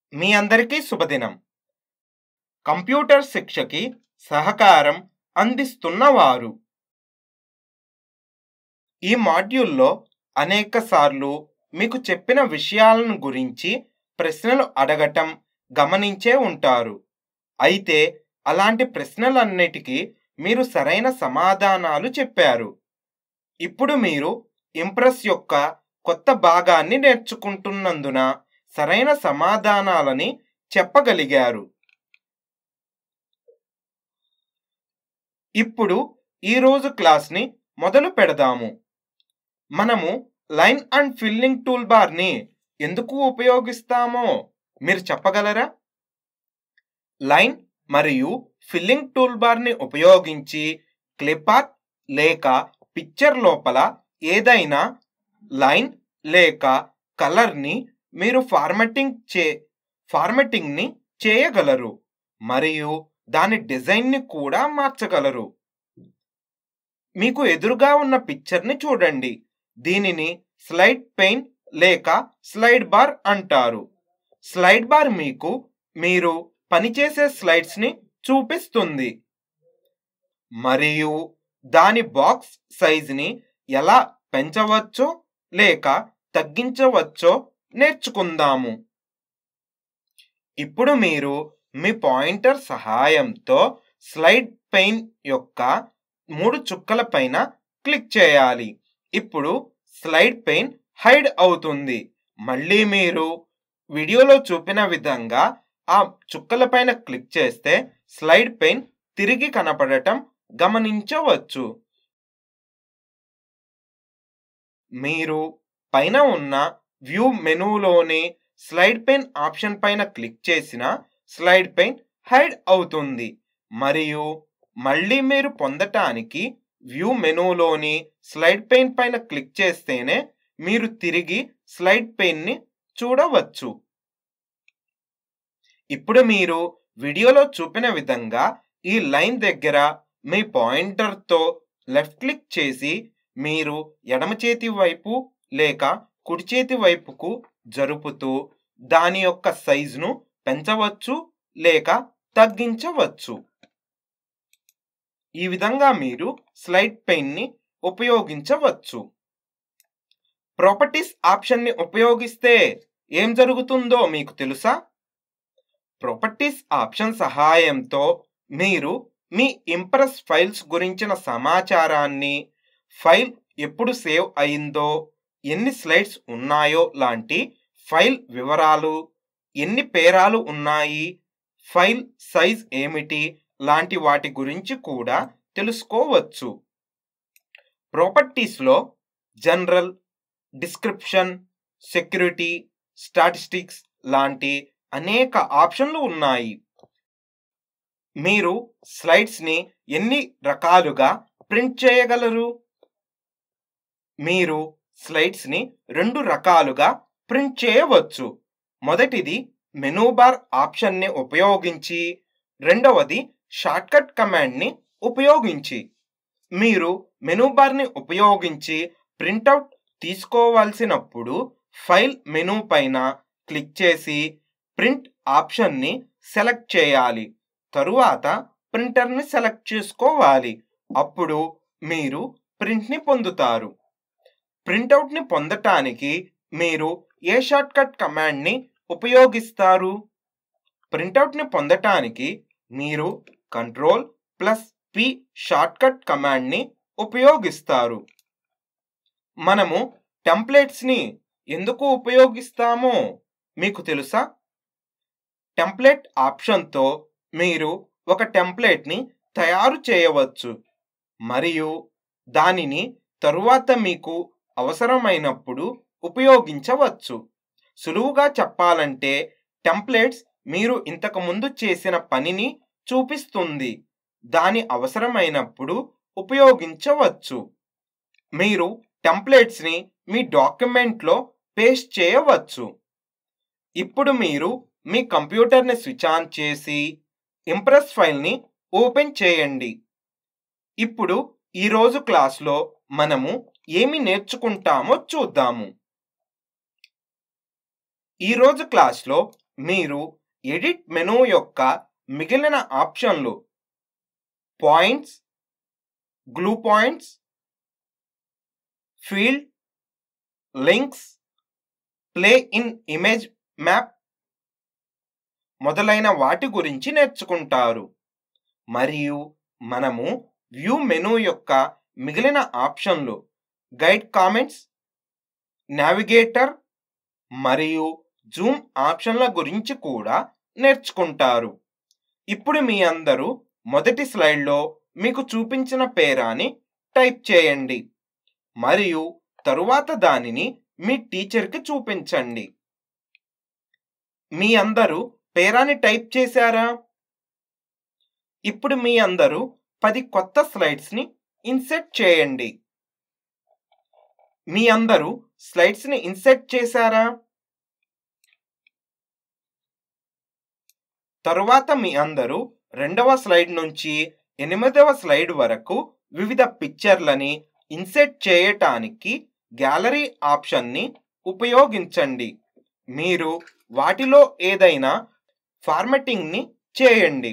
మీ అందరికీ శుభదినం కంప్యూటర్ శిక్షకి సహకారం అందిస్తున్నవారు ఈ మాడ్యూల్లో అనేక సార్లు మీకు చెప్పిన విషయాలను గురించి ప్రశ్నలు అడగటం గమనించే ఉంటారు అయితే అలాంటి ప్రశ్నలన్నిటికీ మీరు సరైన సమాధానాలు చెప్పారు ఇప్పుడు మీరు ఇంప్రెస్ యొక్క కొత్త భాగాన్ని నేర్చుకుంటున్నందున సరైన సమాధానాలని చెప్పగలిగారు ఇప్పుడు ఈరోజు క్లాస్ని మొదలు పెడదాము మనము లైన్ అండ్ ఫిల్లింగ్ టూల్ బార్ని ఎందుకు ఉపయోగిస్తామో మీరు చెప్పగలరా లైన్ మరియు ఫిల్లింగ్ టూల్ బార్ని ఉపయోగించి క్లిపార్ట్ లేక పిక్చర్ లోపల ఏదైనా లైన్ లేక కలర్ని మీరు ఫార్మటింగ్ చే ఫార్మటింగ్ని చేయగలరు మరియు దాని డిజైన్ని కూడా మార్చగలరు మీకు ఎదురుగా ఉన్న పిక్చర్ని చూడండి దీనిని స్లైడ్ పెయిన్ లేక స్లైడ్ బార్ అంటారు స్లైడ్ బార్ మీకు మీరు పనిచేసే స్లైడ్స్ని చూపిస్తుంది మరియు దాని బాక్స్ సైజుని ఎలా పెంచవచ్చో లేక తగ్గించవచ్చో నేర్చుకుందాము ఇప్పుడు మీరు మీ పాయింటర్ సహాయంతో స్లైడ్ పెయిన్ యొక్క మూడు చుక్కల పైన క్లిక్ చేయాలి ఇప్పుడు స్లైడ్ పెయిన్ హైడ్ అవుతుంది మళ్ళీ మీరు వీడియోలో చూపిన విధంగా ఆ చుక్కల పైన క్లిక్ చేస్తే స్లైడ్ పెయిన్ తిరిగి కనపడటం గమనించవచ్చు మీరు పైన ఉన్న వ్యూ మెనూలోని స్లైడ్ పెయిన్ ఆప్షన్ పైన క్లిక్ చేసిన స్లైడ్ పెయిన్ హైడ్ అవుతుంది మరియు మళ్ళీ మీరు పొందటానికి వ్యూ మెనూలోని స్లైడ్ పెయిన్ పైన క్లిక్ చేస్తేనే మీరు తిరిగి స్లైడ్ పెయిన్ని చూడవచ్చు ఇప్పుడు మీరు వీడియోలో చూపిన విధంగా ఈ లైన్ దగ్గర మీ పాయింటర్తో లెఫ్ట్ క్లిక్ చేసి మీరు ఎడమ చేతి వైపు లేక కుడి చేతి వైపుకు జరుపుతూ దాని యొక్క సైజును పెంచవచ్చు లేక తగ్గించవచ్చు ఈ విధంగా మీరు స్లైడ్ పెయిన్ని ఉపయోగించవచ్చు ప్రాపర్టీస్ ఆప్షన్ని ఉపయోగిస్తే ఏం జరుగుతుందో మీకు తెలుసా ప్రాపర్టీస్ ఆప్షన్ సహాయంతో మీరు మీ ఇంప్రెస్ ఫైల్స్ గురించిన సమాచారాన్ని ఫైల్ ఎప్పుడు సేవ్ అయిందో ఎన్ని స్లైడ్స్ ఉన్నాయో లాంటి ఫైల్ వివరాలు ఎన్ని పేరాలు ఉన్నాయి ఫైల్ సైజ్ ఏమిటి లాంటి వాటి గురించి కూడా తెలుసుకోవచ్చు ప్రాపర్టీస్లో జనరల్ డిస్క్రిప్షన్ సెక్యూరిటీ స్టాటిస్టిక్స్ లాంటి అనేక ఆప్షన్లు ఉన్నాయి మీరు స్లైడ్స్ని ఎన్ని రకాలుగా ప్రింట్ చేయగలరు మీరు స్లైడ్స్ని రెండు రకాలుగా ప్రింట్ చేయవచ్చు మొదటిది మెనూ బార్ ఆప్షన్ని ఉపయోగించి రెండవది షార్ట్కట్ కమాండ్ని ఉపయోగించి మీరు మెనూ బార్ని ఉపయోగించి ప్రింటౌట్ తీసుకోవాల్సినప్పుడు ఫైల్ మెనూ పైన క్లిక్ చేసి ప్రింట్ ఆప్షన్ని సెలెక్ట్ చేయాలి తరువాత ప్రింటర్ని సెలెక్ట్ చేసుకోవాలి అప్పుడు మీరు ప్రింట్ని పొందుతారు ప్రింటౌట్ని పొందటానికి మీరు ఏ షార్ట్కట్ కమాండ్ని ఉపయోగిస్తారు ప్రింటౌట్ని పొందటానికి మీరు కంట్రోల్ ప్లస్ పి షార్ట్కట్ కమాండ్ని ఉపయోగిస్తారు మనము టెంప్లెట్స్ని ఎందుకు ఉపయోగిస్తామో మీకు తెలుసా టెంప్లెట్ ఆప్షన్తో మీరు ఒక టెంప్లెట్ని తయారు చేయవచ్చు మరియు దానిని తరువాత మీకు అవసరమైనప్పుడు ఉపయోగించవచ్చు సులువుగా చెప్పాలంటే టెంప్లెట్స్ మీరు ఇంతకుముందు చేసిన పనిని చూపిస్తుంది దాని అవసరమైనప్పుడు ఉపయోగించవచ్చు మీరు టెంప్లెట్స్ని మీ డాక్యుమెంట్లో పేస్ట్ చేయవచ్చు ఇప్పుడు మీరు మీ కంప్యూటర్ని స్విచ్ ఆన్ చేసి ఇంప్రెస్ ఫైల్ని ఓపెన్ చేయండి ఇప్పుడు ఈరోజు క్లాస్లో మనము ఏమి నేర్చుకుంటామో చూద్దాము ఈరోజు క్లాస్లో మీరు ఎడిట్ మెనూ యొక్క మిగిలిన ఆప్షన్లు points glue points field links play in image map మొదలైన వాటి గురించి నేర్చుకుంటారు మరియు మనము వ్యూ మెనూ యొక్క మిగిలిన ఆప్షన్లు గైడ్ కామెంట్స్ నావిగేటర్ మరియు జూమ్ ఆప్షన్ల గురించి కూడా నేర్చుకుంటారు ఇప్పుడు మీ అందరూ మొదటి స్లైడ్లో మీకు చూపించిన పేరాని టైప్ చేయండి మరియు తరువాత దానిని మీ టీచర్కి చూపించండి మీ అందరూ పేరాని టైప్ చేశారా ఇప్పుడు మీ అందరూ పది కొత్త స్లైడ్స్ని ఇన్సెట్ చేయండి మీ అందరూ స్లైడ్స్ని ఇన్సెట్ చేశారా తరువాత మీ అందరూ రెండవ స్లైడ్ నుంచి ఎనిమిదవ స్లైడ్ వరకు వివిధ పిక్చర్లని ఇన్సెట్ చేయటానికి గ్యాలరీ ఆప్షన్ని ఉపయోగించండి మీరు వాటిలో ఏదైనా ఫార్మెటింగ్ని చేయండి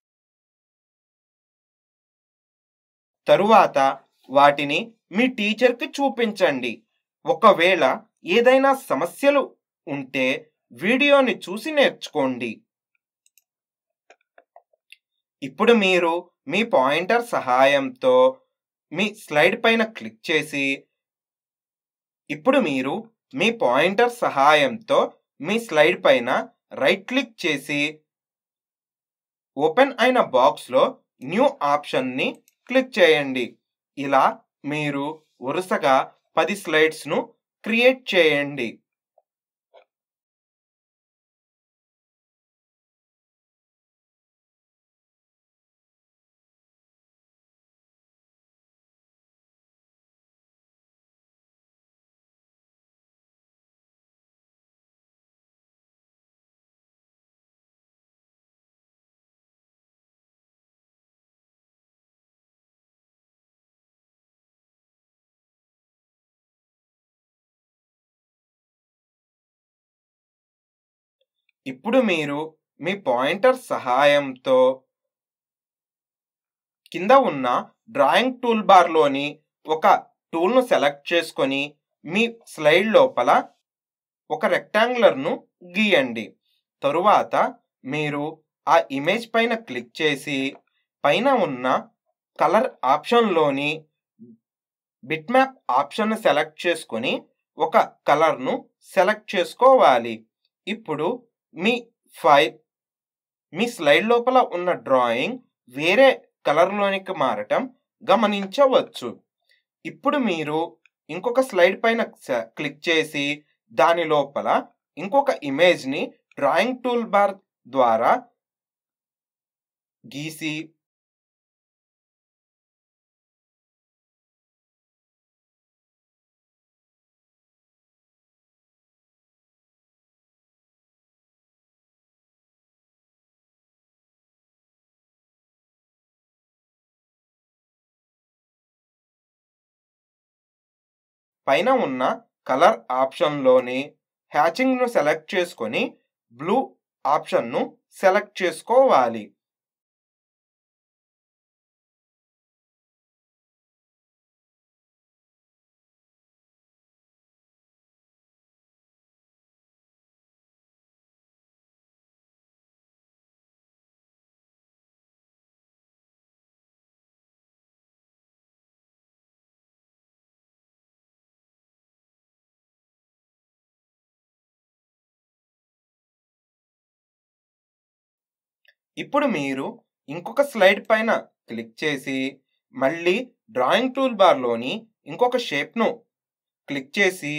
తరువాత వాటిని మీ టీచర్కి చూపించండి ఒకవేళ ఏదైనా సమస్యలు ఉంటే వీడియోని చూసి నేర్చుకోండి ఇప్పుడు మీరు మీ పాయింటర్ సహాయంతో మీ స్లైడ్ పైన క్లిక్ చేసి ఇప్పుడు మీరు మీ పాయింటర్ సహాయంతో మీ స్లైడ్ పైన రైట్ క్లిక్ చేసి ఓపెన్ అయిన బాక్స్లో న్యూ ఆప్షన్ని క్లిక్ చేయండి ఇలా మీరు వరుసగా పది స్లైడ్స్ను క్రియేట్ చేయండి ఇప్పుడు మీరు మీ పాయింటర్ సహాయంతో కింద ఉన్న డ్రాయింగ్ టూల్ బార్లోని ఒక టూల్ను సెలెక్ట్ చేసుకొని మీ స్లైడ్ లోపల ఒక రెక్టాంగులర్ను గీయండి తరువాత మీరు ఆ ఇమేజ్ పైన క్లిక్ చేసి పైన ఉన్న కలర్ ఆప్షన్లోని బిట్ మ్యాప్ ఆప్షన్ సెలెక్ట్ చేసుకొని ఒక కలర్ను సెలెక్ట్ చేసుకోవాలి ఇప్పుడు మీ ఫైల్ మీ స్లైడ్ లోపల ఉన్న డ్రాయింగ్ వేరే కలర్లోనికి మారటం గమనించవచ్చు ఇప్పుడు మీరు ఇంకొక స్లైడ్ పైన స- క్లిక్ చేసి దాని లోపల ఇంకొక ఇమేజ్ని డ్రాయింగ్ టూల్ బార్ ద్వారా గీసి పైన ఉన్న కలర్ ఆప్షన్లోని హ్యాచింగ్ను సెలెక్ట్ చేసుకొని బ్లూ ఆప్షన్ను సెలెక్ట్ చేసుకోవాలి ఇప్పుడు మీరు ఇంకొక స్లైడ్ పైన క్లిక్ చేసి మళ్ళీ డ్రాయింగ్ టూల్ బార్లోని ఇంకొక షేప్ను క్లిక్ చేసి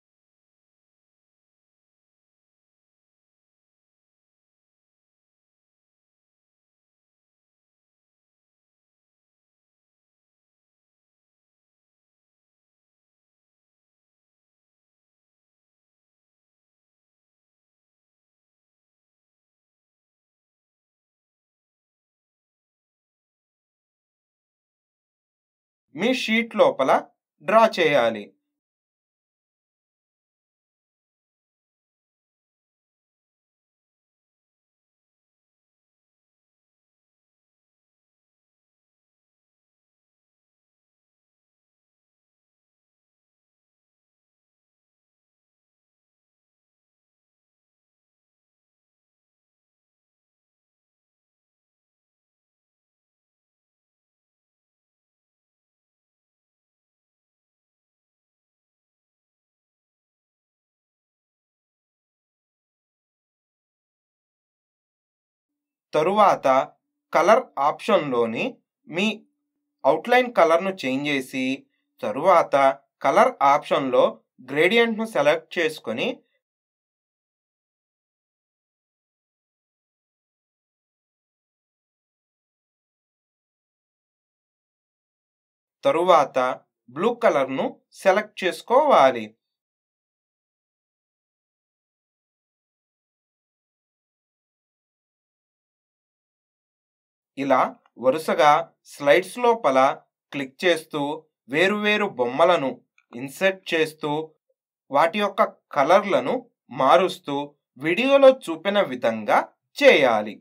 మీ షీట్ లోపల డ్రా చేయాలి తరువాత కలర్ ఆప్షన్లోని మీ అవుట్లైన్ కలర్ను చేంజ్ చేసి తరువాత కలర్ ఆప్షన్లో గ్రేడియంట్ను సెలెక్ట్ చేసుకొని తరువాత బ్లూ కలర్ను సెలెక్ట్ చేసుకోవాలి ఇలా వరుసగా స్లైడ్స్ లోపల క్లిక్ చేస్తూ వేరువేరు బొమ్మలను ఇన్సర్ట్ చేస్తూ వాటి యొక్క కలర్లను మారుస్తూ వీడియోలో చూపిన విధంగా చేయాలి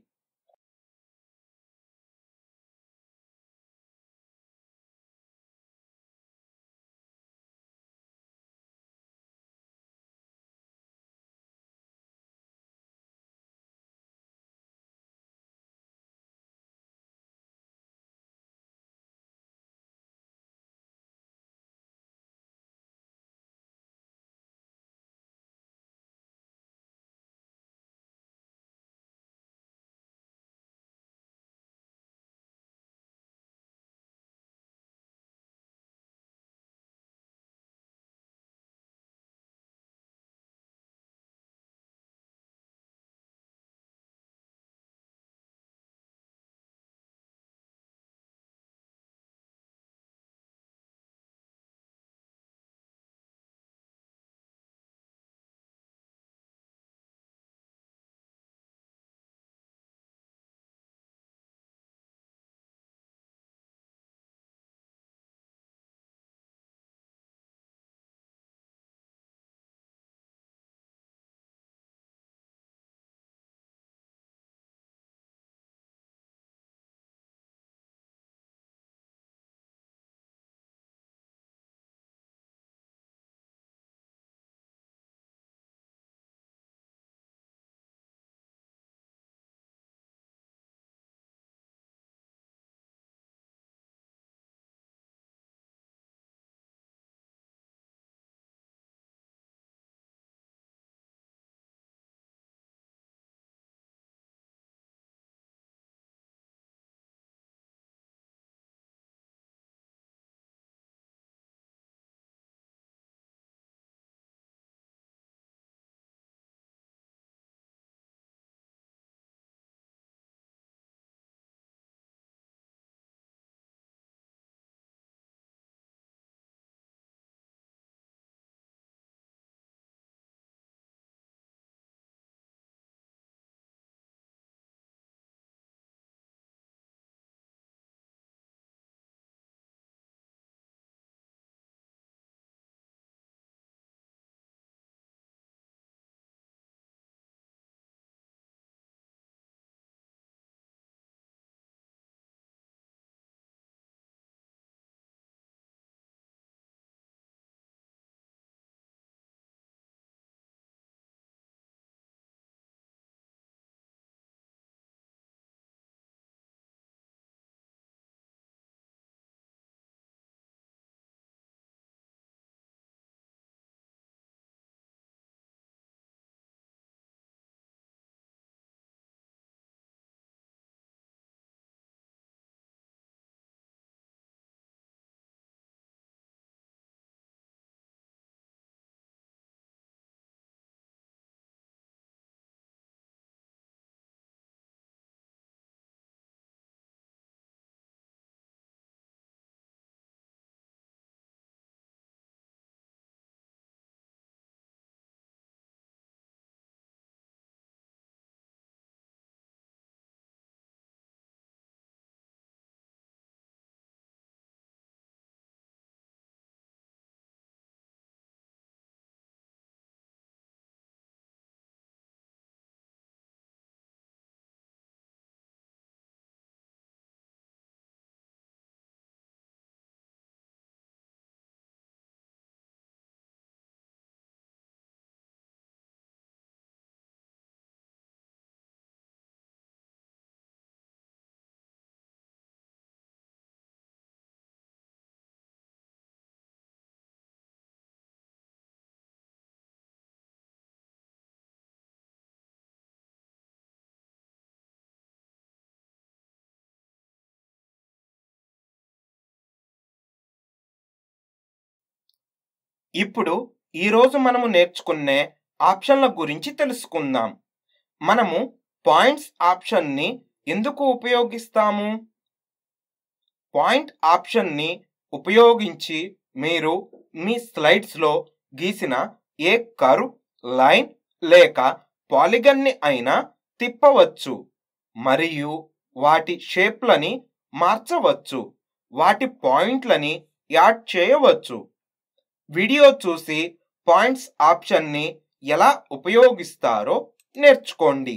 ఇప్పుడు ఈరోజు మనము నేర్చుకునే ఆప్షన్ల గురించి తెలుసుకుందాం మనము పాయింట్స్ ఆప్షన్ని ఎందుకు ఉపయోగిస్తాము పాయింట్ ఆప్షన్ని ఉపయోగించి మీరు మీ స్లైడ్స్లో గీసిన ఏ కర్వ్ లైన్ లేక పాలిగన్ని అయినా తిప్పవచ్చు మరియు వాటి షేప్లని మార్చవచ్చు వాటి పాయింట్లని యాడ్ చేయవచ్చు వీడియో చూసి పాయింట్స్ ఆప్షన్ని ఎలా ఉపయోగిస్తారో నేర్చుకోండి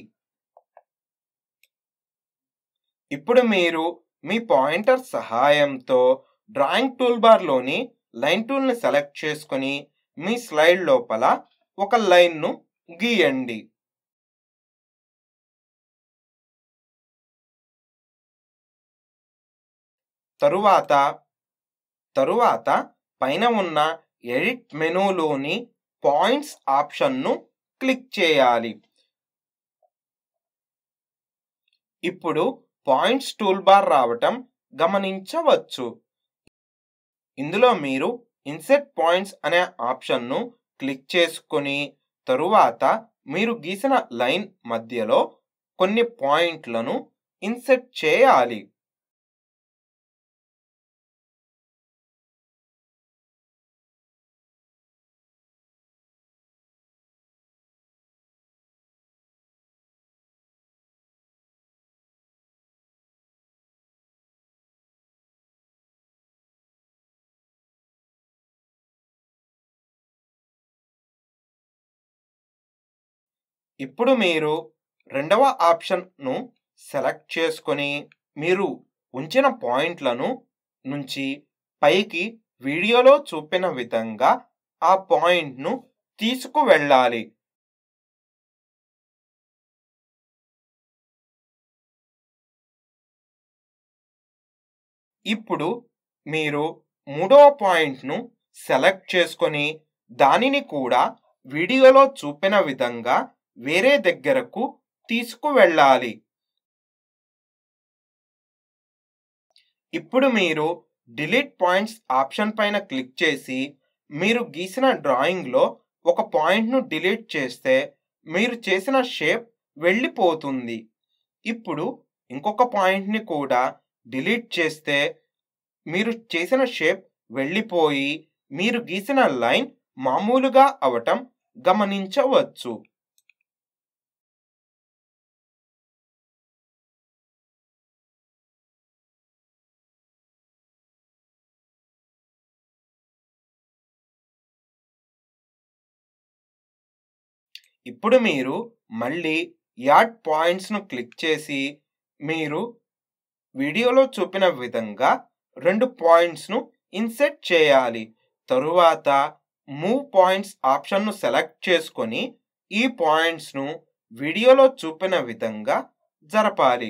ఇప్పుడు మీరు మీ పాయింటర్ సహాయంతో డ్రాయింగ్ టూల్బార్లోని లైన్ టూల్ని సెలెక్ట్ చేసుకొని మీ స్లైడ్ లోపల ఒక లైన్ను గీయండి తరువాత తరువాత పైన ఉన్న ఎడిట్ మెనూలోని పాయింట్స్ ఆప్షన్ను క్లిక్ చేయాలి ఇప్పుడు పాయింట్స్ టూల్బార్ రావటం గమనించవచ్చు ఇందులో మీరు ఇన్సెట్ పాయింట్స్ అనే ఆప్షన్ను క్లిక్ చేసుకొని తరువాత మీరు గీసిన లైన్ మధ్యలో కొన్ని పాయింట్లను ఇన్సెట్ చేయాలి ఇప్పుడు మీరు రెండవ ఆప్షన్ను సెలెక్ట్ చేసుకొని మీరు ఉంచిన పాయింట్లను నుంచి పైకి వీడియోలో చూపిన విధంగా ఆ పాయింట్ను తీసుకువెళ్ళాలి ఇప్పుడు మీరు మూడవ పాయింట్ను సెలెక్ట్ చేసుకొని దానిని కూడా వీడియోలో చూపిన విధంగా వేరే దగ్గరకు తీసుకువెళ్ళాలి ఇప్పుడు మీరు డిలీట్ పాయింట్స్ ఆప్షన్ పైన క్లిక్ చేసి మీరు గీసిన డ్రాయింగ్లో ఒక పాయింట్ను డిలీట్ చేస్తే మీరు చేసిన షేప్ వెళ్ళిపోతుంది ఇప్పుడు ఇంకొక పాయింట్ని కూడా డిలీట్ చేస్తే మీరు చేసిన షేప్ వెళ్ళిపోయి మీరు గీసిన లైన్ మామూలుగా అవటం గమనించవచ్చు ఇప్పుడు మీరు మళ్ళీ యాడ్ పాయింట్స్ను క్లిక్ చేసి మీరు వీడియోలో చూపిన విధంగా రెండు పాయింట్స్ను ఇన్సెట్ చేయాలి తరువాత మూవ్ పాయింట్స్ ఆప్షన్ను సెలెక్ట్ చేసుకొని ఈ పాయింట్స్ను వీడియోలో చూపిన విధంగా జరపాలి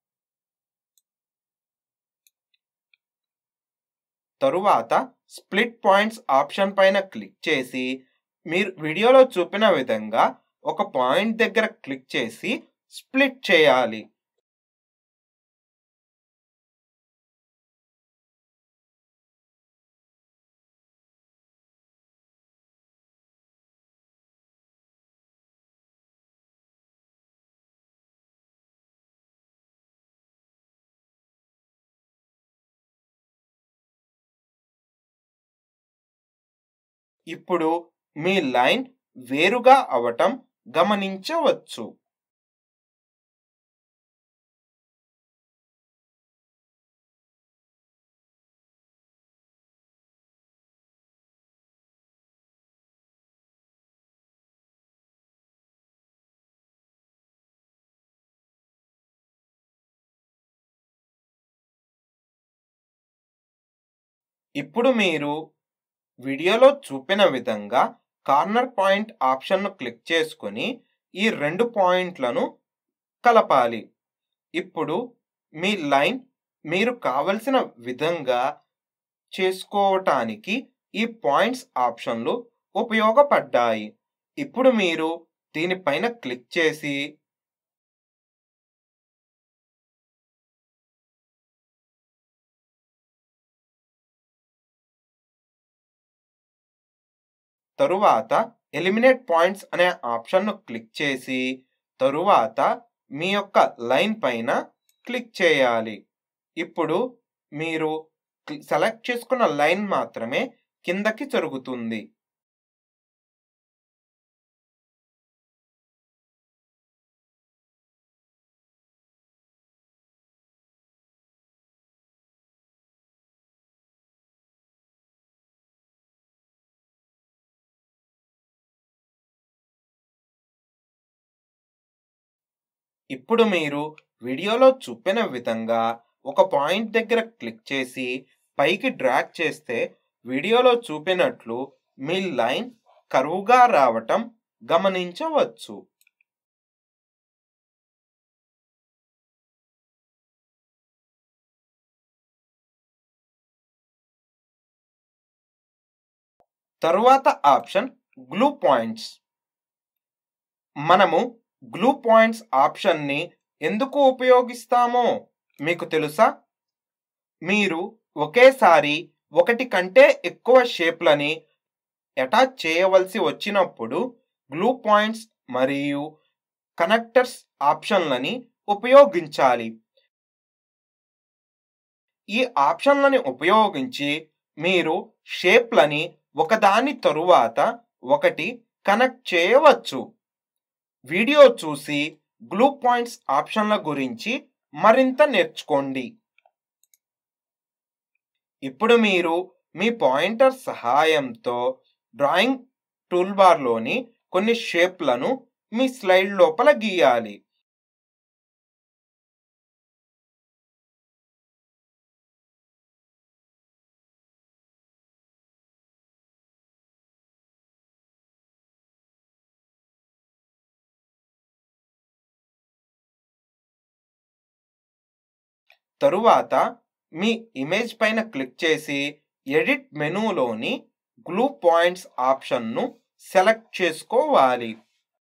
తరువాత స్ప్లిట్ పాయింట్స్ ఆప్షన్ పైన క్లిక్ చేసి మీరు వీడియోలో చూపిన విధంగా ఒక పాయింట్ దగ్గర క్లిక్ చేసి స్ప్లిట్ చేయాలి ఇప్పుడు మీ లైన్ వేరుగా అవటం గమనించవచ్చు ఇప్పుడు మీరు వీడియోలో చూపిన విధంగా కార్నర్ పాయింట్ ఆప్షన్ను క్లిక్ చేసుకొని ఈ రెండు పాయింట్లను కలపాలి ఇప్పుడు మీ లైన్ మీరు కావలసిన విధంగా చేసుకోవటానికి ఈ పాయింట్స్ ఆప్షన్లు ఉపయోగపడ్డాయి ఇప్పుడు మీరు దీనిపైన క్లిక్ చేసి తరువాత ఎలిమినేట్ పాయింట్స్ అనే ఆప్షన్ను క్లిక్ చేసి తరువాత మీ యొక్క లైన్ పైన క్లిక్ చేయాలి ఇప్పుడు మీరు క్లి- సెలెక్ట్ చేసుకున్న లైన్ మాత్రమే కిందకి జరుగుతుంది ఇప్పుడు మీరు వీడియోలో చూపిన విధంగా ఒక పాయింట్ దగ్గర క్లిక్ చేసి పైకి డ్రాగ్ చేస్తే వీడియోలో చూపినట్లు మీ లైన్ కరువుగా రావటం గమనించవచ్చు తరువాత ఆప్షన్ గ్లూ పాయింట్స్ మనము గ్లూ పాయింట్స్ ఆప్షన్ని ఎందుకు ఉపయోగిస్తామో మీకు తెలుసా మీరు ఒకేసారి ఒకటి కంటే ఎక్కువ షేప్లని అటాచ్ చేయవలసి వచ్చినప్పుడు గ్లూ పాయింట్స్ మరియు కనెక్టర్స్ ఆప్షన్లని ఉపయోగించాలి ఈ ఆప్షన్లని ఉపయోగించి మీరు షేప్లని ఒకదాని తరువాత ఒకటి కనెక్ట్ చేయవచ్చు వీడియో చూసి గ్లూ పాయింట్స్ ఆప్షన్ల గురించి మరింత నేర్చుకోండి ఇప్పుడు మీరు మీ పాయింటర్ సహాయంతో డ్రాయింగ్ టూల్బార్లోని కొన్ని షేప్లను మీ స్లైడ్ లోపల గీయాలి తరువాత మీ ఇమేజ్ పైన క్లిక్ చేసి ఎడిట్ మెనూలోని గ్లూ పాయింట్స్ ఆప్షన్ను సెలెక్ట్ చేసుకోవాలి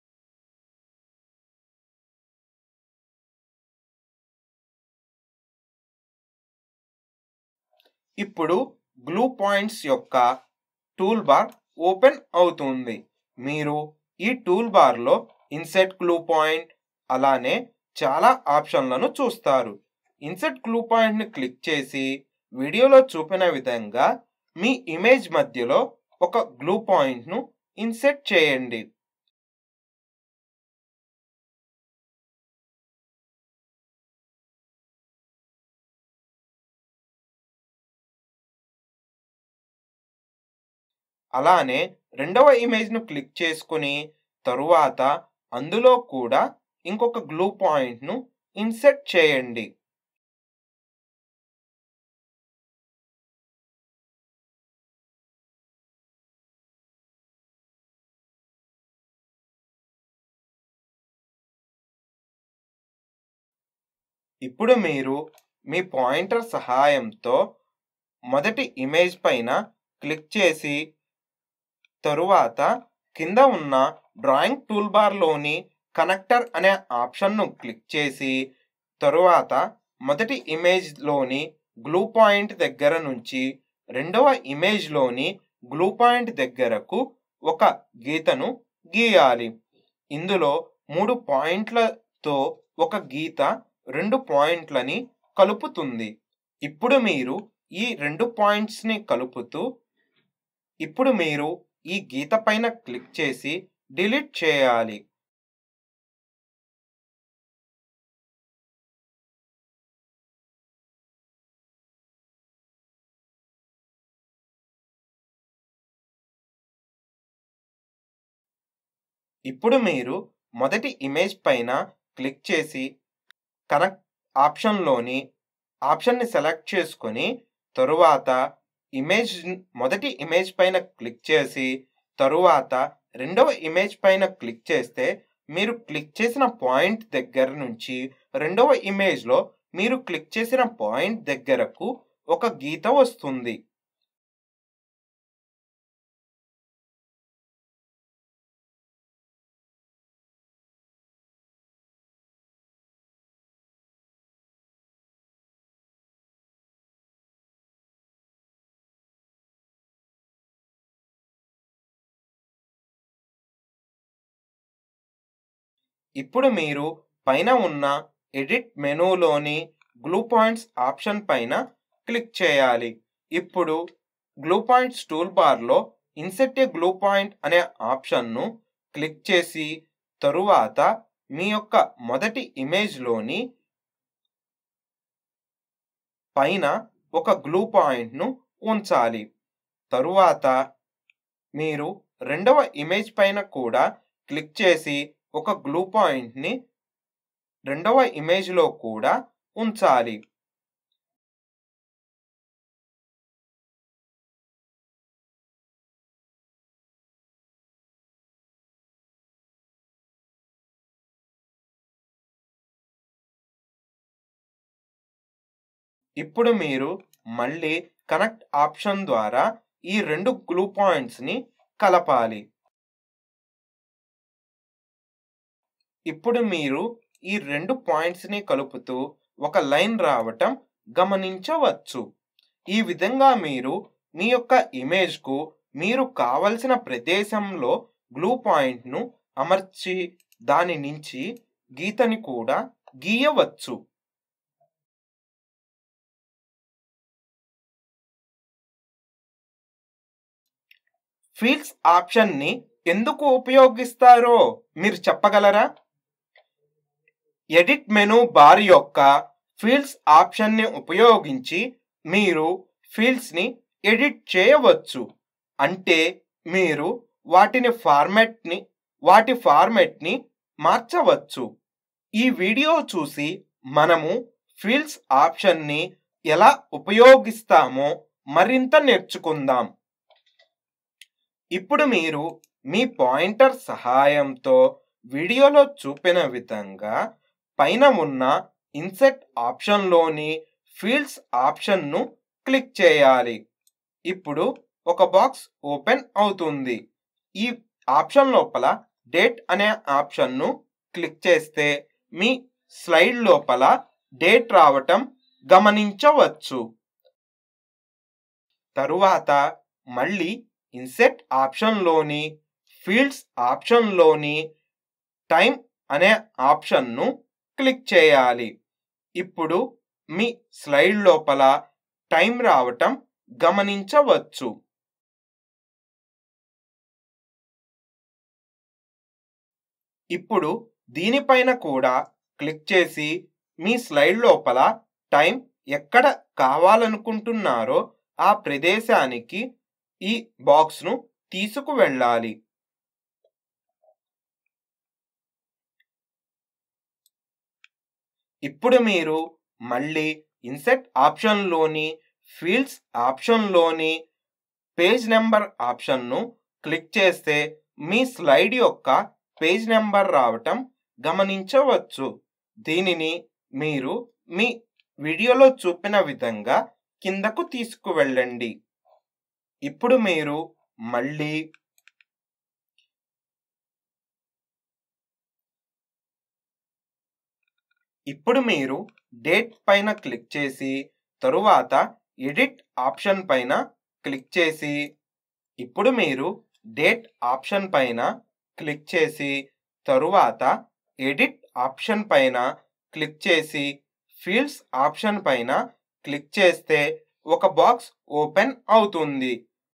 ఇప్పుడు గ్లూ పాయింట్స్ యొక్క టూల్ బార్ ఓపెన్ అవుతుంది మీరు ఈ టూల్ బార్లో ఇన్సెట్ గ్లూ పాయింట్ అలానే చాలా ఆప్షన్లను చూస్తారు ఇన్సెట్ గ్లూ పాయింట్ని క్లిక్ చేసి వీడియోలో చూపిన విధంగా మీ ఇమేజ్ మధ్యలో ఒక గ్లూ పాయింట్ను ఇన్సెట్ చేయండి అలానే రెండవ ఇమేజ్ను క్లిక్ చేసుకుని తరువాత అందులో కూడా ఇంకొక గ్లూ పాయింట్ను ఇన్సెట్ చేయండి ఇప్పుడు మీరు మీ పాయింటర్ సహాయంతో మొదటి ఇమేజ్ పైన క్లిక్ చేసి తరువాత కింద ఉన్న డ్రాయింగ్ టూల్బార్లోని కనెక్టర్ అనే ఆప్షన్ను క్లిక్ చేసి తరువాత మొదటి ఇమేజ్లోని గ్లూ పాయింట్ దగ్గర నుంచి రెండవ ఇమేజ్లోని గ్లూ పాయింట్ దగ్గరకు ఒక గీతను గీయాలి ఇందులో మూడు పాయింట్లతో ఒక గీత రెండు పాయింట్లని కలుపుతుంది ఇప్పుడు మీరు ఈ రెండు పాయింట్స్ని కలుపుతూ ఇప్పుడు మీరు ఈ గీత పైన క్లిక్ చేసి డిలీట్ చేయాలి ఇప్పుడు మీరు మొదటి ఇమేజ్ పైన క్లిక్ చేసి కనెక్ట్ ఆప్షన్లోని ఆప్షన్ని సెలెక్ట్ చేసుకొని తరువాత ఇమేజ్ మొదటి ఇమేజ్ పైన క్లిక్ చేసి తరువాత రెండవ ఇమేజ్ పైన క్లిక్ చేస్తే మీరు క్లిక్ చేసిన పాయింట్ దగ్గర నుంచి రెండవ ఇమేజ్లో మీరు క్లిక్ చేసిన పాయింట్ దగ్గరకు ఒక గీత వస్తుంది ఇప్పుడు మీరు పైన ఉన్న ఎడిట్ మెనూలోని గ్లూ పాయింట్స్ ఆప్షన్ పైన క్లిక్ చేయాలి ఇప్పుడు గ్లూ పాయింట్స్ టూల్ బార్లో ఇన్సెట్ ఏ గ్లూ పాయింట్ అనే ఆప్షన్ను క్లిక్ చేసి తరువాత మీ యొక్క మొదటి ఇమేజ్లోని పైన ఒక గ్లూ పాయింట్ను ఉంచాలి తరువాత మీరు రెండవ ఇమేజ్ పైన కూడా క్లిక్ చేసి ఒక గ్లూ పాయింట్ని రెండవ ఇమేజ్లో కూడా ఉంచాలి ఇప్పుడు మీరు మళ్ళీ కనెక్ట్ ఆప్షన్ ద్వారా ఈ రెండు గ్లూ పాయింట్స్ని కలపాలి ఇప్పుడు మీరు ఈ రెండు పాయింట్స్ని కలుపుతూ ఒక లైన్ రావటం గమనించవచ్చు ఈ విధంగా మీరు మీ యొక్క ఇమేజ్కు మీరు కావలసిన ప్రదేశంలో గ్లూ పాయింట్ను అమర్చి దాని నుంచి గీతని కూడా గీయవచ్చు ఫీల్డ్స్ ఆప్షన్ని ఎందుకు ఉపయోగిస్తారో మీరు చెప్పగలరా ఎడిట్ మెనూ బార్ యొక్క ఫీల్డ్స్ ఆప్షన్ని ఉపయోగించి మీరు ఫీల్డ్స్ని ఎడిట్ చేయవచ్చు అంటే మీరు వాటిని ఫార్మాట్ని వాటి ఫార్మాట్ని మార్చవచ్చు ఈ వీడియో చూసి మనము ఫీల్డ్స్ ఆప్షన్ని ఎలా ఉపయోగిస్తామో మరింత నేర్చుకుందాం ఇప్పుడు మీరు మీ పాయింటర్ సహాయంతో వీడియోలో చూపిన విధంగా పైన ఉన్న ఇన్సెట్ ఆప్షన్లోని ఫీల్డ్స్ ఆప్షన్ను క్లిక్ చేయాలి ఇప్పుడు ఒక బాక్స్ ఓపెన్ అవుతుంది ఈ ఆప్షన్ లోపల డేట్ అనే ఆప్షన్ను క్లిక్ చేస్తే మీ స్లైడ్ లోపల డేట్ రావటం గమనించవచ్చు తరువాత మళ్ళీ ఇన్సెట్ ఆప్షన్లోని ఫీల్డ్స్ ఆప్షన్లోని టైం అనే ఆప్షన్ను క్లిక్ చేయాలి ఇప్పుడు మీ స్లైడ్ లోపల టైం రావటం గమనించవచ్చు ఇప్పుడు దీనిపైన కూడా క్లిక్ చేసి మీ స్లైడ్ లోపల టైం ఎక్కడ కావాలనుకుంటున్నారో ఆ ప్రదేశానికి ఈ బాక్స్ను తీసుకువెళ్ళాలి ఇప్పుడు మీరు మళ్ళీ ఇన్సెట్ ఆప్షన్లోని ఫీల్డ్స్ ఆప్షన్లోని పేజ్ నెంబర్ ఆప్షన్ను క్లిక్ చేస్తే మీ స్లైడ్ యొక్క పేజ్ నెంబర్ రావటం గమనించవచ్చు దీనిని మీరు మీ వీడియోలో చూపిన విధంగా కిందకు తీసుకువెళ్ళండి ఇప్పుడు మీరు మళ్ళీ ఇప్పుడు మీరు డేట్ పైన క్లిక్ చేసి తరువాత ఎడిట్ ఆప్షన్ పైన క్లిక్ చేసి ఇప్పుడు మీరు డేట్ ఆప్షన్ పైన క్లిక్ చేసి తరువాత ఎడిట్ ఆప్షన్ పైన క్లిక్ చేసి ఫీల్డ్స్ ఆప్షన్ పైన క్లిక్ చేస్తే ఒక బాక్స్ ఓపెన్ అవుతుంది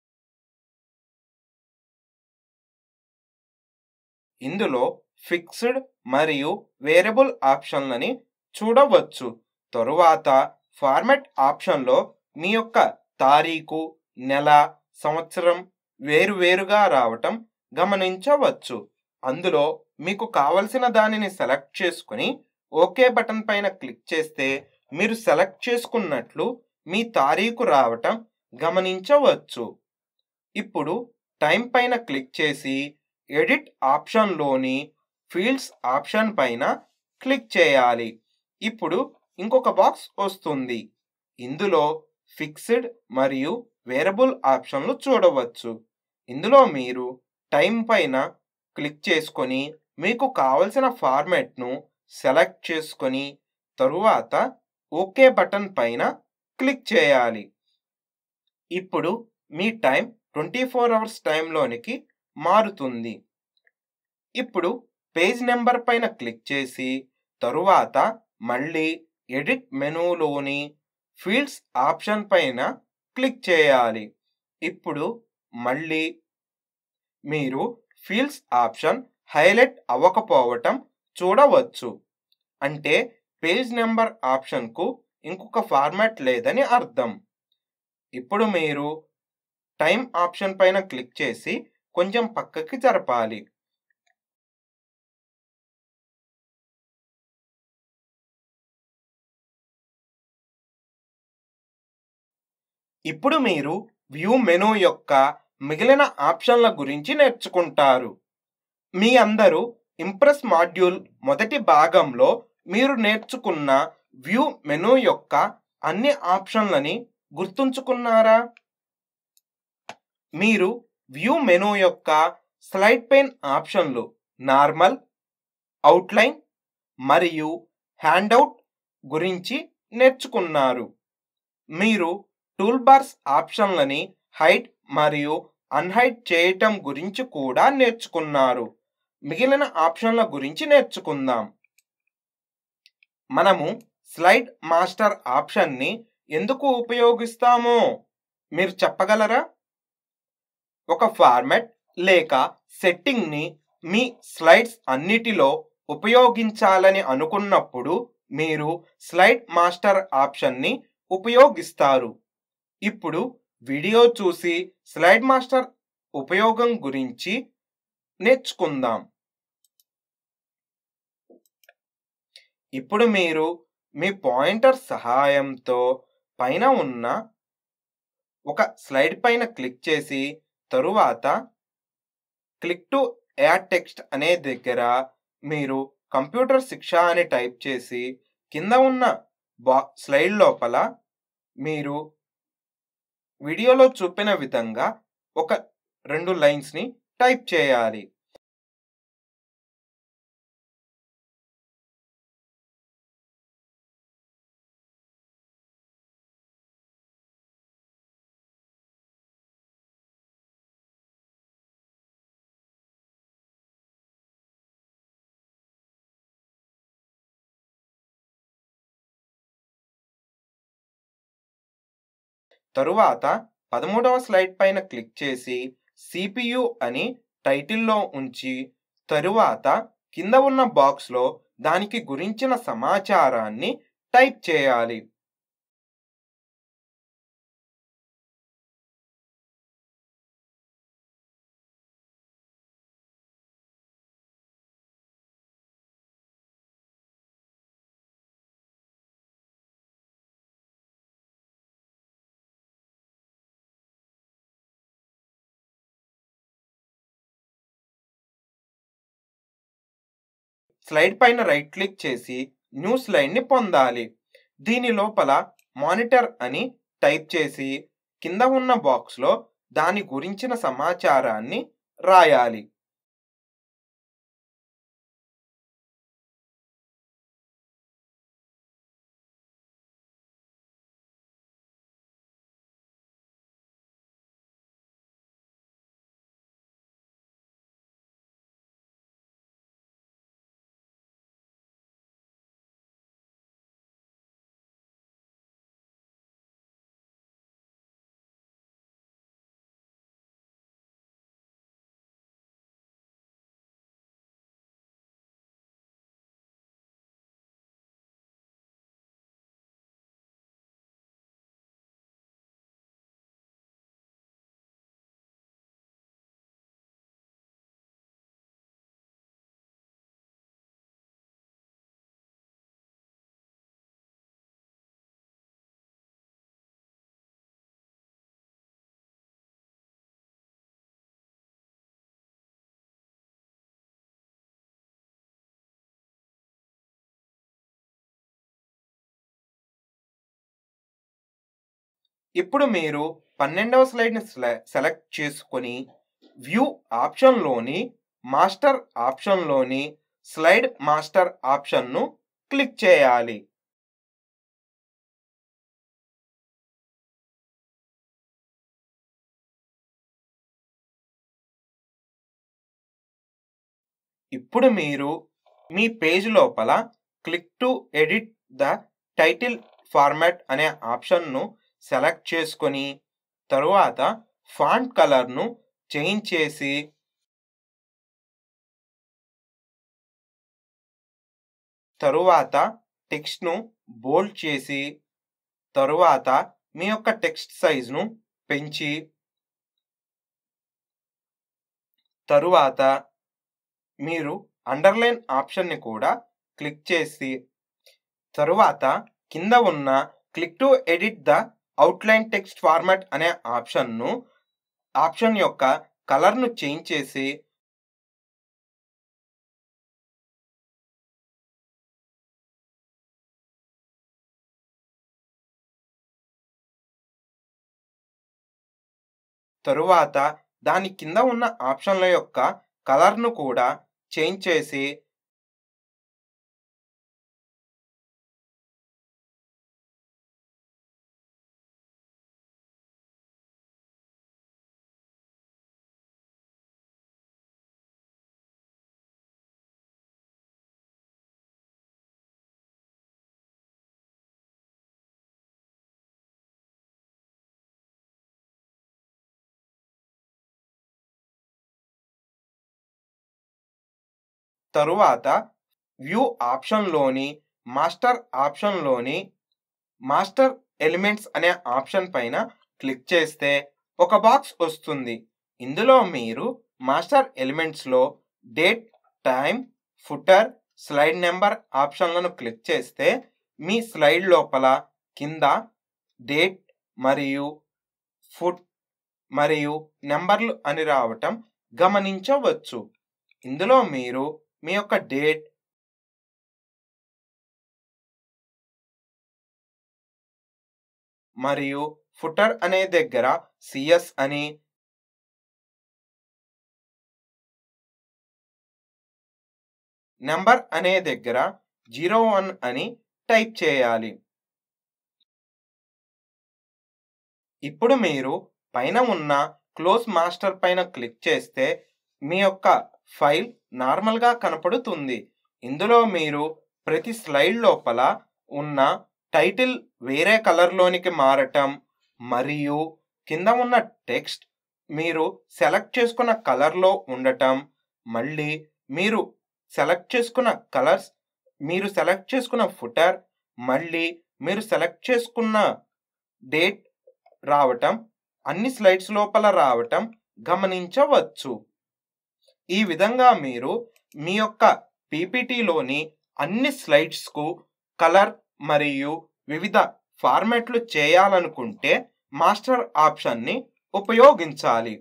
ఇందులో ఫిక్స్డ్ మరియు వేరియబుల్ ఆప్షన్లని చూడవచ్చు తరువాత ఫార్మాట్ ఆప్షన్లో మీ యొక్క తారీఖు నెల సంవత్సరం వేరువేరుగా రావటం గమనించవచ్చు అందులో మీకు కావలసిన దానిని సెలెక్ట్ చేసుకుని ఓకే బటన్ పైన క్లిక్ చేస్తే మీరు సెలెక్ట్ చేసుకున్నట్లు మీ తారీఖు రావటం గమనించవచ్చు ఇప్పుడు టైం పైన క్లిక్ చేసి ఎడిట్ ఆప్షన్లోని ఫీల్డ్స్ ఆప్షన్ పైన క్లిక్ చేయాలి ఇప్పుడు ఇంకొక బాక్స్ వస్తుంది ఇందులో ఫిక్స్డ్ మరియు వేరబుల్ ఆప్షన్లు చూడవచ్చు ఇందులో మీరు టైం పైన క్లిక్ చేసుకొని మీకు కావలసిన ఫార్మాట్ను సెలెక్ట్ చేసుకొని తరువాత ఓకే బటన్ పైన క్లిక్ చేయాలి ఇప్పుడు మీ టైం ట్వంటీ ఫోర్ అవర్స్ టైంలోనికి మారుతుంది ఇప్పుడు పేజ్ నెంబర్ పైన క్లిక్ చేసి తరువాత మళ్ళీ ఎడిట్ మెనూలోని ఫీల్డ్స్ ఆప్షన్ పైన క్లిక్ చేయాలి ఇప్పుడు మళ్ళీ మీరు ఫీల్డ్స్ ఆప్షన్ హైలైట్ అవ్వకపోవటం చూడవచ్చు అంటే పేజ్ నెంబర్ ఆప్షన్కు ఇంకొక ఫార్మాట్ లేదని అర్థం ఇప్పుడు మీరు టైం ఆప్షన్ పైన క్లిక్ చేసి కొంచెం పక్కకి జరపాలి ఇప్పుడు మీరు వ్యూ మెనూ యొక్క మిగిలిన ఆప్షన్ల గురించి నేర్చుకుంటారు మీ అందరూ ఇంప్రెస్ మాడ్యూల్ మొదటి భాగంలో మీరు నేర్చుకున్న వ్యూ మెనూ యొక్క అన్ని ఆప్షన్లని గుర్తుంచుకున్నారా మీరు వ్యూ మెనూ యొక్క స్లైడ్ పెయిన్ ఆప్షన్లు నార్మల్ అవుట్లైన్ మరియు హ్యాండ్అవుట్ గురించి నేర్చుకున్నారు మీరు టూల్ బార్స్ ఆప్షన్లని హైట్ మరియు అన్హైట్ చేయటం గురించి కూడా నేర్చుకున్నారు మిగిలిన ఆప్షన్ల గురించి నేర్చుకుందాం మనము స్లైడ్ మాస్టర్ ఆప్షన్ని ఎందుకు ఉపయోగిస్తామో మీరు చెప్పగలరా ఒక ఫార్మాట్ లేక సెట్టింగ్ని మీ స్లైడ్స్ అన్నిటిలో ఉపయోగించాలని అనుకున్నప్పుడు మీరు స్లైడ్ మాస్టర్ ఆప్షన్ని ఉపయోగిస్తారు ఇప్పుడు వీడియో చూసి స్లైడ్ మాస్టర్ ఉపయోగం గురించి నేర్చుకుందాం ఇప్పుడు మీరు మీ పాయింటర్ సహాయంతో పైన ఉన్న ఒక స్లైడ్ పైన క్లిక్ చేసి తరువాత క్లిక్ టు యాడ్ టెక్స్ట్ అనే దగ్గర మీరు కంప్యూటర్ శిక్ష అని టైప్ చేసి కింద ఉన్న బా స్లైడ్ లోపల మీరు వీడియోలో చూపిన విధంగా ఒక రెండు లైన్స్ని టైప్ చేయాలి తరువాత పదమూడవ స్లైడ్ పైన క్లిక్ చేసి సిపియు అని టైటిల్లో ఉంచి తరువాత కింద ఉన్న బాక్స్లో దానికి గురించిన సమాచారాన్ని టైప్ చేయాలి స్లైడ్ పైన రైట్ క్లిక్ చేసి న్యూ స్లైడ్ని పొందాలి దీని లోపల మానిటర్ అని టైప్ చేసి కింద ఉన్న బాక్స్లో దాని గురించిన సమాచారాన్ని రాయాలి ఇప్పుడు మీరు పన్నెండవ స్లైడ్ని సెలెక్ట్ చేసుకొని వ్యూ ఆప్షన్లోని మాస్టర్ ఆప్షన్లోని స్లైడ్ మాస్టర్ ఆప్షన్ను క్లిక్ చేయాలి ఇప్పుడు మీరు మీ పేజ్ లోపల click to edit the title format అనే ఆప్షన్ను సెలెక్ట్ చేసుకొని తరువాత ఫాంట్ కలర్ను చేంజ్ చేసి తరువాత టెక్స్ట్ను బోల్డ్ చేసి తరువాత మీ యొక్క టెక్స్ట్ సైజును పెంచి తరువాత మీరు అండర్లైన్ ఆప్షన్ని కూడా క్లిక్ చేసి తరువాత కింద ఉన్న click to edit the outline text format అనే ఆప్షన్ను ఆప్షన్ యొక్క కలర్ను చేంజ్ చేసి తరువాత దాని కింద ఉన్న ఆప్షన్ల యొక్క కలర్ను కూడా చేంజ్ చేసి తరువాత వ్యూ ఆప్షన్లోని మాస్టర్ ఆప్షన్లోని మాస్టర్ ఎలిమెంట్స్ అనే ఆప్షన్ పైన క్లిక్ చేస్తే ఒక బాక్స్ వస్తుంది ఇందులో మీరు మాస్టర్ ఎలిమెంట్స్లో date time footer slide number ఆప్షన్లను క్లిక్ చేస్తే మీ స్లైడ్ లోపల కింద డేట్ మరియు ఫుట్ మరియు నెంబర్లు అని రావటం గమనించవచ్చు ఇందులో మీరు మీ యొక్క డేట్ మరియు ఫుటర్ అనే దగ్గర సిఎస్ అని నెంబర్ అనే దగ్గర జీరో వన్ అని టైప్ చేయాలి ఇప్పుడు మీరు పైన ఉన్న క్లోజ్ మాస్టర్ పైన క్లిక్ చేస్తే మీ యొక్క ఫైల్ నార్మల్గా కనపడుతుంది ఇందులో మీరు ప్రతి స్లైడ్ లోపల ఉన్న టైటిల్ వేరే కలర్లోనికి మారటం మరియు కింద ఉన్న టెక్స్ట్ మీరు సెలెక్ట్ చేసుకున్న కలర్లో ఉండటం మళ్ళీ మీరు సెలెక్ట్ చేసుకున్న కలర్స్ మీరు సెలెక్ట్ చేసుకున్న ఫుటర్ మళ్ళీ మీరు సెలెక్ట్ చేసుకున్న డేట్ రావటం అన్ని స్లైడ్స్ లోపల రావటం గమనించవచ్చు ఈ విధంగా మీరు మీ యొక్క పీపీటీలోని అన్ని స్లైడ్స్కు కలర్ మరియు వివిధ ఫార్మాట్లు చేయాలనుకుంటే మాస్టర్ ఆప్షన్ని ఉపయోగించాలి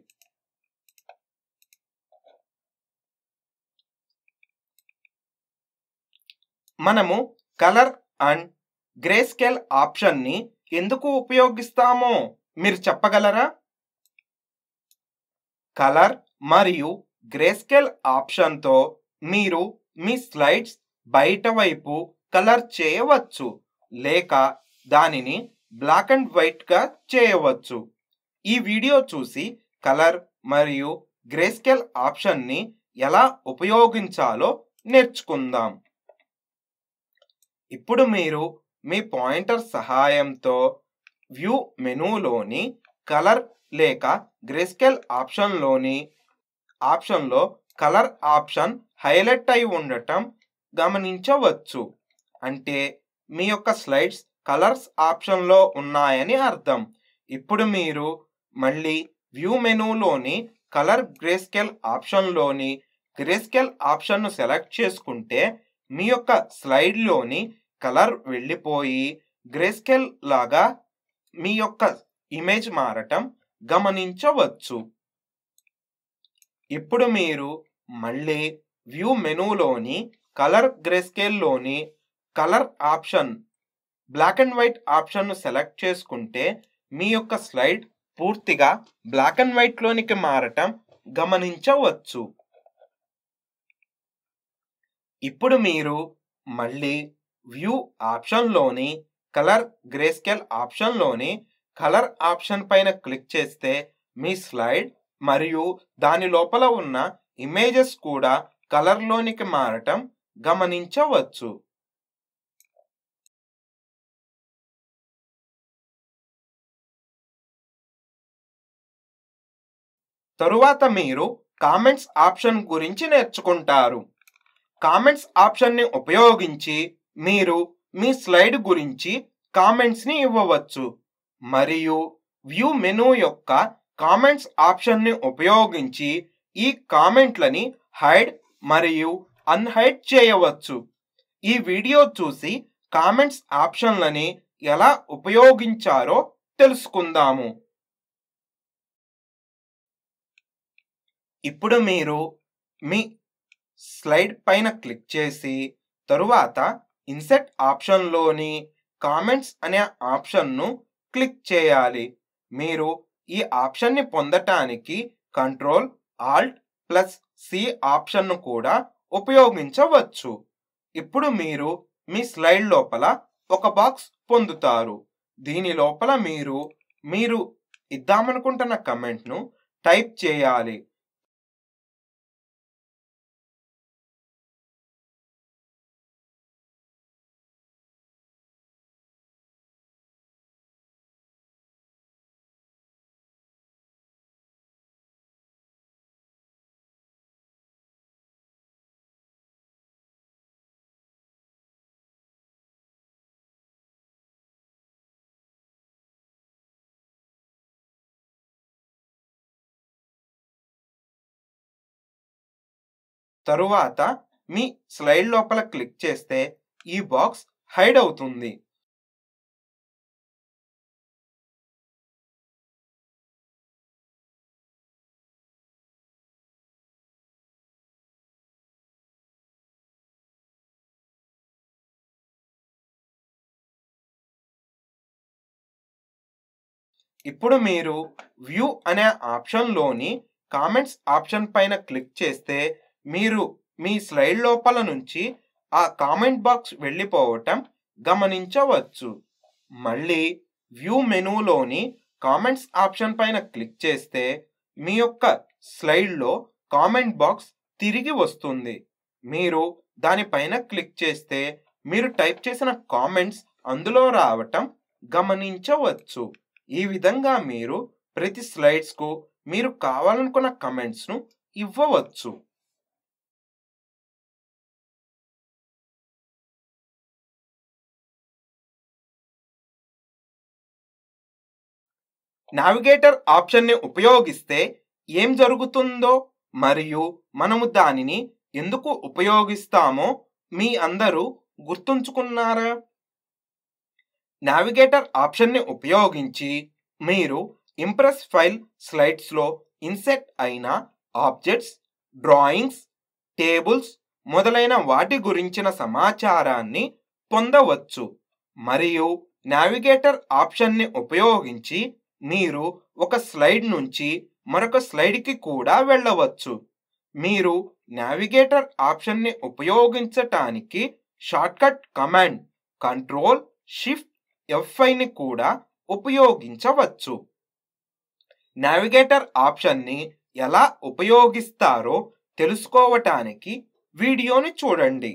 మనము కలర్ అండ్ గ్రే స్కేల్ ఆప్షన్ని ఎందుకు ఉపయోగిస్తామో మీరు చెప్పగలరా కలర్ మరియు గ్రే స్కేల్ ఆప్షన్తో మీరు మీ స్లైడ్స్ బయట వైపు కలర్ చేయవచ్చు లేక దానిని బ్లాక్ అండ్ వైట్గా చేయవచ్చు ఈ వీడియో చూసి కలర్ మరియు గ్రే స్కేల్ ఆప్షన్ని ఎలా ఉపయోగించాలో నేర్చుకుందాం ఇప్పుడు మీరు మీ పాయింటర్ సహాయంతో వ్యూ మెనూలోని కలర్ లేక గ్రేస్కేల్ ఆప్షన్లోని ఆప్షన్లో కలర్ ఆప్షన్ హైలైట్ అయి ఉండటం గమనించవచ్చు అంటే మీ యొక్క స్లైడ్స్ కలర్స్ ఆప్షన్లో ఉన్నాయని అర్థం ఇప్పుడు మీరు మళ్ళీ వ్యూ మెనూలోని కలర్ గ్రేస్కేల్ ఆప్షన్లోని గ్రేస్కేల్ ఆప్షన్ను సెలెక్ట్ చేసుకుంటే మీ యొక్క స్లైడ్లోని కలర్ వెళ్ళిపోయి గ్రేస్కేల్ లాగా మీ యొక్క ఇమేజ్ మారటం గమనించవచ్చు ఇప్పుడు మీరు మళ్ళీ వ్యూ మెనూలోని కలర్ గ్రేస్కేల్లోని colour option black and white ఆప్షన్ను సెలెక్ట్ చేసుకుంటే మీ యొక్క స్లైడ్ పూర్తిగా బ్లాక్ అండ్ వైట్లోనికి మారటం గమనించవచ్చు ఇప్పుడు మీరు మళ్ళీ వ్యూ ఆప్షన్లోని కలర్ గ్రేస్కేల్ ఆప్షన్లోని కలర్ ఆప్షన్ పైన క్లిక్ చేస్తే మీ స్లైడ్ మరియు దాని లోపల ఉన్న ఇమేజెస్ కూడా కలర్లోనికి మారటం గమనించవచ్చు తరువాత మీరు కామెంట్స్ ఆప్షన్ గురించి నేర్చుకుంటారు కామెంట్స్ ఆప్షన్ని ఉపయోగించి మీరు మీ స్లైడ్ గురించి కామెంట్స్ని ఇవ్వవచ్చు మరియు వ్యూ మెనూ యొక్క కామెంట్స్ ఆప్షన్ని ఉపయోగించి ఈ కామెంట్లని హైడ్ మరియు అన్హైడ్ చేయవచ్చు ఈ వీడియో చూసి కామెంట్స్ ఆప్షన్లని ఎలా ఉపయోగించారో తెలుసుకుందాము ఇప్పుడు మీరు మీ స్లైడ్ పైన క్లిక్ చేసి తరువాత ఇన్సెట్ ఆప్షన్లోని కామెంట్స్ అనే ఆప్షన్ను క్లిక్ చేయాలి మీరు ఈ ఆప్షన్ని పొందటానికి కంట్రోల్ ఆల్ట్ ప్లస్ సి ఆప్షన్ను కూడా ఉపయోగించవచ్చు ఇప్పుడు మీరు మీ స్లైడ్ లోపల ఒక బాక్స్ పొందుతారు దీని లోపల మీరు మీరు ఇద్దామనుకుంటున్న కమెంట్ను టైప్ చేయాలి తరువాత మీ స్లైడ్ లోపల క్లిక్ చేస్తే ఈ బాక్స్ హైడ్ అవుతుంది ఇప్పుడు మీరు వ్యూ అనే ఆప్షన్లోని కామెంట్స్ ఆప్షన్ పైన క్లిక్ చేస్తే మీరు మీ స్లైడ్ లోపల నుంచి ఆ కామెంట్ బాక్స్ వెళ్ళిపోవటం గమనించవచ్చు మళ్ళీ వ్యూ మెనూలోని కామెంట్స్ ఆప్షన్ పైన క్లిక్ చేస్తే మీ యొక్క స్లైడ్లో కామెంట్ బాక్స్ తిరిగి వస్తుంది మీరు దానిపైన క్లిక్ చేస్తే మీరు టైప్ చేసిన కామెంట్స్ అందులో రావటం గమనించవచ్చు ఈ విధంగా మీరు ప్రతి స్లైడ్స్కు మీరు కావాలనుకున్న కమెంట్స్ను ఇవ్వవచ్చు నావిగేటర్ ఆప్షన్ని ఉపయోగిస్తే ఏం జరుగుతుందో మరియు మనము దానిని ఎందుకు ఉపయోగిస్తామో మీ అందరూ గుర్తుంచుకున్నారా నావిగేటర్ ఆప్షన్ని ఉపయోగించి మీరు ఇంప్రెస్ ఫైల్ స్లైడ్స్లో ఇన్సెట్ అయిన ఆబ్జెక్ట్స్ డ్రాయింగ్స్ టేబుల్స్ మొదలైన వాటి గురించిన సమాచారాన్ని పొందవచ్చు మరియు నావిగేటర్ ఆప్షన్ని ఉపయోగించి మీరు ఒక స్లైడ్ నుంచి మరొక స్లైడ్కి కూడా వెళ్ళవచ్చు మీరు నావిగేటర్ ఆప్షన్ని ఉపయోగించటానికి షార్ట్కట్ కమాండ్ కంట్రోల్ షిఫ్ట్ ఎఫ్ఐని కూడా ఉపయోగించవచ్చు నావిగేటర్ ఆప్షన్ని ఎలా ఉపయోగిస్తారో తెలుసుకోవటానికి వీడియోని చూడండి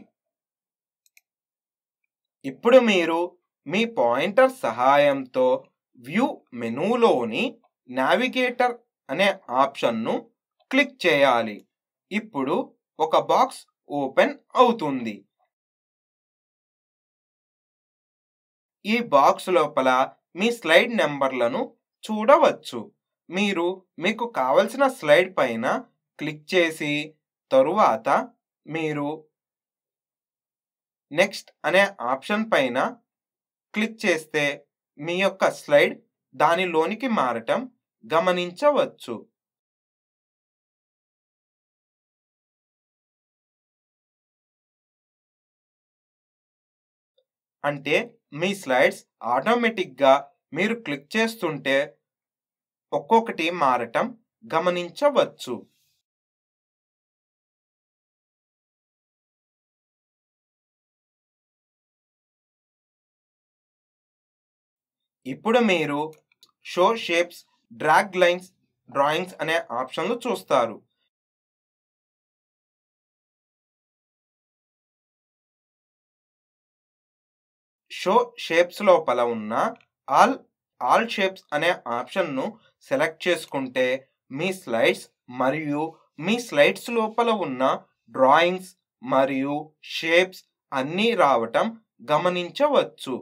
ఇప్పుడు మీరు మీ పాయింటర్ సహాయంతో వ్యూ మెనూలోని నావిగేటర్ అనే ఆప్షన్ను క్లిక్ చేయాలి ఇప్పుడు ఒక బాక్స్ ఓపెన్ అవుతుంది ఈ బాక్స్ లోపల మీ స్లైడ్ నెంబర్లను చూడవచ్చు మీరు మీకు కావలసిన స్లైడ్ పైన క్లిక్ చేసి తరువాత మీరు నెక్స్ట్ అనే ఆప్షన్ పైన క్లిక్ చేస్తే మీ యొక్క స్లైడ్ దానిలోనికి మారటం గమనించవచ్చు అంటే మీ స్లైడ్స్ ఆటోమేటిక్గా మీరు క్లిక్ చేస్తుంటే ఒక్కొక్కటి మారటం గమనించవచ్చు ఇప్పుడు మీరు show shapes drag lines drawings అనే ఆప్షన్లు చూస్తారు షో షేప్స్ లోపల ఉన్న ఆల్ ఆల్ షేప్స్ అనే ఆప్షన్ను సెలెక్ట్ చేసుకుంటే మీ స్లైడ్స్ మరియు మీ స్లైడ్స్ లోపల ఉన్న డ్రాయింగ్స్ మరియు షేప్స్ అన్నీ రావటం గమనించవచ్చు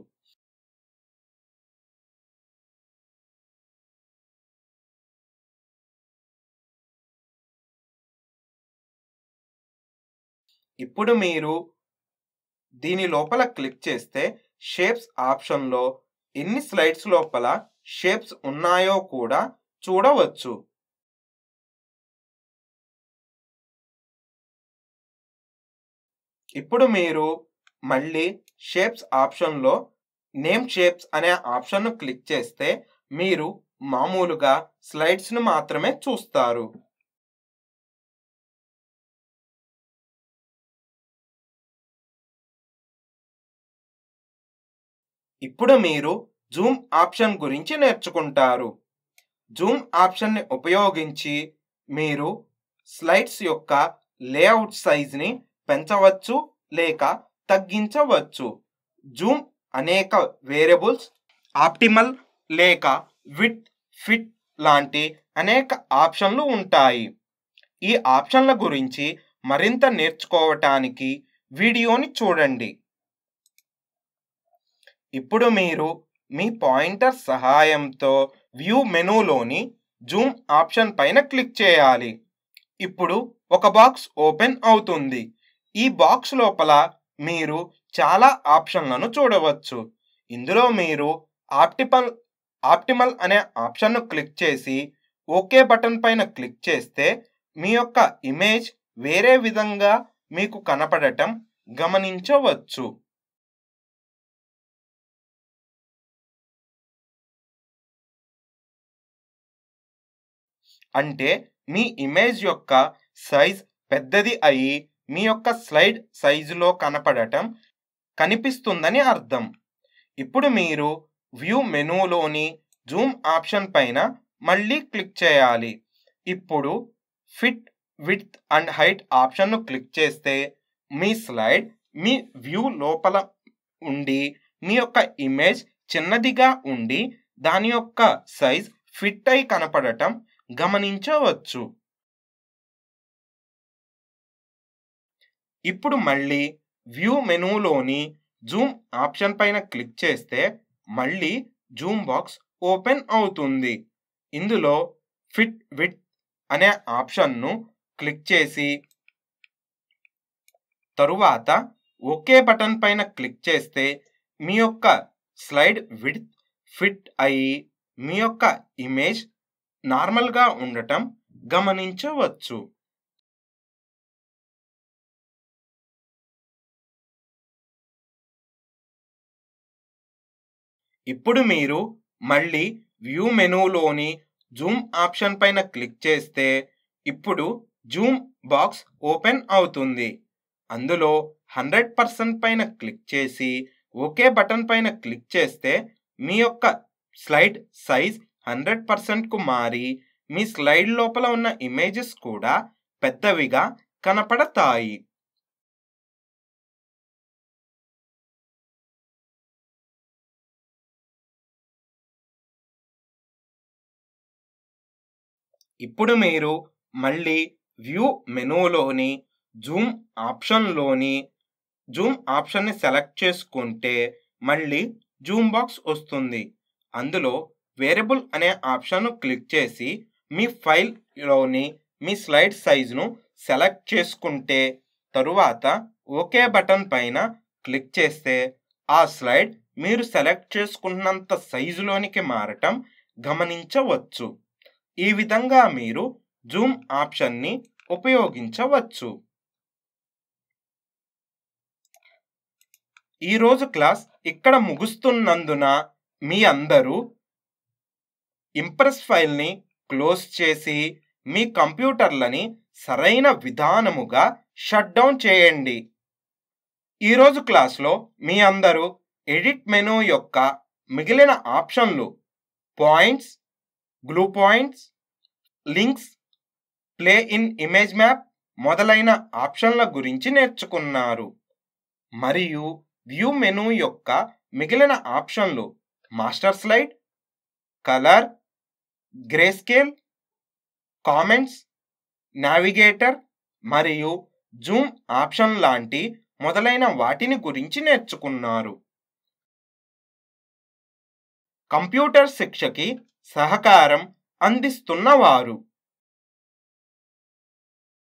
ఇప్పుడు మీరు దీని లోపల క్లిక్ చేస్తే షేప్స్ ఆప్షన్లో ఎన్ని స్లైడ్స్ లోపల షేప్స్ ఉన్నాయో కూడా చూడవచ్చు ఇప్పుడు మీరు మళ్ళీ షేప్స్ ఆప్షన్లో నేమ్ షేప్స్ అనే ఆప్షన్ను క్లిక్ చేస్తే మీరు మామూలుగా స్లైడ్స్ను మాత్రమే చూస్తారు ఇప్పుడు మీరు జూమ్ ఆప్షన్ గురించి నేర్చుకుంటారు జూమ్ ఆప్షన్ని ఉపయోగించి మీరు స్లైడ్స్ యొక్క లేఅవుట్ సైజ్ని పెంచవచ్చు లేక తగ్గించవచ్చు జూమ్ అనేక వేరియబుల్స్ ఆప్టిమల్ లేక విత్ ఫిట్ లాంటి అనేక ఆప్షన్లు ఉంటాయి ఈ ఆప్షన్ల గురించి మరింత నేర్చుకోవటానికి వీడియోని చూడండి ఇప్పుడు మీరు మీ పాయింటర్ సహాయంతో వ్యూ మెనూలోని జూమ్ ఆప్షన్ పైన క్లిక్ చేయాలి ఇప్పుడు ఒక బాక్స్ ఓపెన్ అవుతుంది ఈ బాక్స్ లోపల మీరు చాలా ఆప్షన్లను చూడవచ్చు ఇందులో మీరు ఆప్టిమల్ ఆప్టిమల్ అనే ఆప్షన్ను క్లిక్ చేసి ఓకే బటన్ పైన క్లిక్ చేస్తే మీ యొక్క ఇమేజ్ వేరే విధంగా మీకు కనపడటం గమనించవచ్చు అంటే మీ ఇమేజ్ యొక్క సైజ్ పెద్దది అయి మీ యొక్క స్లైడ్ సైజులో కనపడటం కనిపిస్తుందని అర్థం ఇప్పుడు మీరు వ్యూ మెనూలోని జూమ్ ఆప్షన్ పైన మళ్ళీ క్లిక్ చేయాలి ఇప్పుడు ఫిట్ విత్ అండ్ హైట్ ఆప్షన్ను క్లిక్ చేస్తే మీ స్లైడ్ మీ వ్యూ లోపల ఉండి మీ యొక్క ఇమేజ్ చిన్నదిగా ఉండి దాని యొక్క సైజ్ ఫిట్ అయి కనపడటం గమనించవచ్చు ఇప్పుడు మళ్ళీ వ్యూ మెనూలోని జూమ్ ఆప్షన్ పైన క్లిక్ చేస్తే మళ్ళీ జూమ్ బాక్స్ ఓపెన్ అవుతుంది ఇందులో ఫిట్ విత్ అనే ఆప్షన్ను క్లిక్ చేసి తరువాత ఓకే బటన్ పైన క్లిక్ చేస్తే మీ యొక్క స్లైడ్ విత్ ఫిట్ అయ్యి మీ యొక్క ఇమేజ్ నార్మల్గా ఉండటం గమనించవచ్చు ఇప్పుడు మీరు మళ్ళీ వ్యూ మెనూలోని జూమ్ ఆప్షన్ పైన క్లిక్ చేస్తే ఇప్పుడు జూమ్ బాక్స్ ఓపెన్ అవుతుంది అందులో హండ్రెడ్ పర్సెంట్ పైన క్లిక్ చేసి ఓకే బటన్ పైన క్లిక్ చేస్తే మీ యొక్క స్లైడ్ సైజ్ హండ్రెడ్ పర్సెంట్కు మారి మీ స్లైడ్ లోపల ఉన్న ఇమేజెస్ కూడా పెద్దవిగా కనపడతాయి ఇప్పుడు మీరు మళ్ళీ వ్యూ మెనూలోని జూమ్ ఆప్షన్లోని జూమ్ ఆప్షన్ని సెలెక్ట్ చేసుకుంటే మళ్ళీ జూమ్ బాక్స్ వస్తుంది అందులో వేరియబుల్ అనే ఆప్షన్ను క్లిక్ చేసి మీ ఫైల్లోని మీ స్లైడ్ సైజును సెలెక్ట్ చేసుకుంటే తరువాత ఓకే బటన్ పైన క్లిక్ చేస్తే ఆ స్లైడ్ మీరు సెలెక్ట్ చేసుకున్నంత సైజులోనికి మారటం గమనించవచ్చు ఈ విధంగా మీరు జూమ్ ఆప్షన్ని ఉపయోగించవచ్చు ఈరోజు క్లాస్ ఇక్కడ ముగుస్తున్నందున మీ అందరూ ఇంప్రెస్ ఫైల్ని క్లోజ్ చేసి మీ కంప్యూటర్లని సరైన విధానముగా షట్ డౌన్ చేయండి ఈరోజు క్లాస్లో మీ అందరూ ఎడిట్ మెనూ యొక్క మిగిలిన ఆప్షన్లు points glue points links play in image map మొదలైన ఆప్షన్ల గురించి నేర్చుకున్నారు మరియు వ్యూ మెనూ యొక్క మిగిలిన ఆప్షన్లు master slide colour grey scale comments navigator మరియు జూమ్ ఆప్షన్ లాంటి మొదలైన వాటిని గురించి నేర్చుకున్నారు కంప్యూటర్ శిక్షకి సహకారం అందిస్తున్నవారు